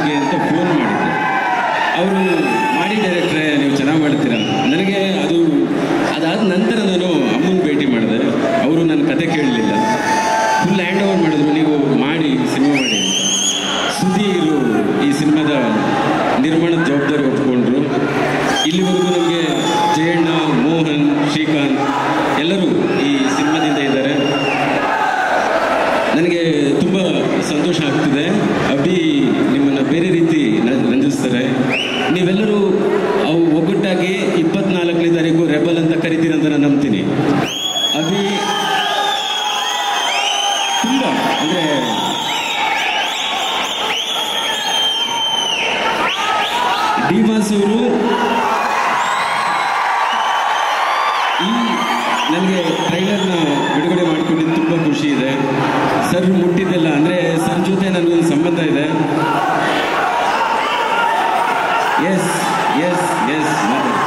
ಬಗ್ಗೆ ಅಂತ ಫೋನ್ ಮಾಡಿದ್ದೆ ಅವರು ಮಾಡಿ ಡೈರೆಕ್ಟ್ರೆ ನೀವು ಚೆನ್ನಾಗಿ ಮಾಡ್ತೀರಾ ನನಗೆ ಅದು ಅದಾದ ನಂತರ ನಾನು ಅಮ್ಮನ ಭೇಟಿ ಮಾಡಿದೆ ಅವರು ನನ್ನ ಕತೆ ಕೇಳಲಿಲ್ಲ ಫುಲ್ ಹ್ಯಾಂಡ್ ಓವರ್ ಮಾಡಿದ್ರು ನೀವು ಮಾಡಿ ಸಿನಿಮಾ ಮಾಡಿ ಅಂತ ಸುಧೀರು ಈ ಸಿನಿಮಾದ ನಿರ್ಮಾಣದ ಜವಾಬ್ದಾರಿ ಒಪ್ಕೊಂಡ್ರು ಇಲ್ಲಿವರೆಗೂ ನಮಗೆ ಜಯಣ್ಣ ಮೋಹನ್ ಶ್ರೀಕಾಂತ್ ಎಲ್ಲರೂ ಈ ಸಿನಿಮಾದಿಂದ ಇದ್ದಾರೆ ನನಗೆ ತುಂಬ ಸಂತೋಷ ಆಗ್ತಿದೆ ಅಭಿ ನಿಮ್ಮನ್ನು ಬೇರೆ ರೀತಿ ನ- ರಂಜಿಸ್ತಾರೆ ನೀವೆಲ್ಲರೂ ಅವು ಒಗ್ಗಟ್ಟಾಗಿ ಇಪ್ಪತ್ನಾಲ್ಕನೇ ತಾರೀಕು ರೆಬಲ್ ಅಂತ ಕರಿತೀರಂತ ನಾನು ನಂಬ್ತೀನಿ ಅಭಿ ತುಂಬ ಅಂದರೆ ಡಿ ಬಾಸ್ ಅವರು ಈ ನನಗೆ ಟ್ರೈಲರ್ನ ಬಿಡುಗಡೆ ಮಾಡ್ಕೊಂಡಿದ್ದು ತುಂಬ ಖುಷಿ ಇದೆ ಸರ್ ಮುಟ್ಟಿದ್ದೆಲ್ಲ ಅಂದರೆ ಸರ್ ಜೊತೆ ನನಗೊಂದು ಸಂಬಂಧ ಇದೆ ಎಸ್ ಎಸ್ ಎಸ್ ಮಾತಾಡಿ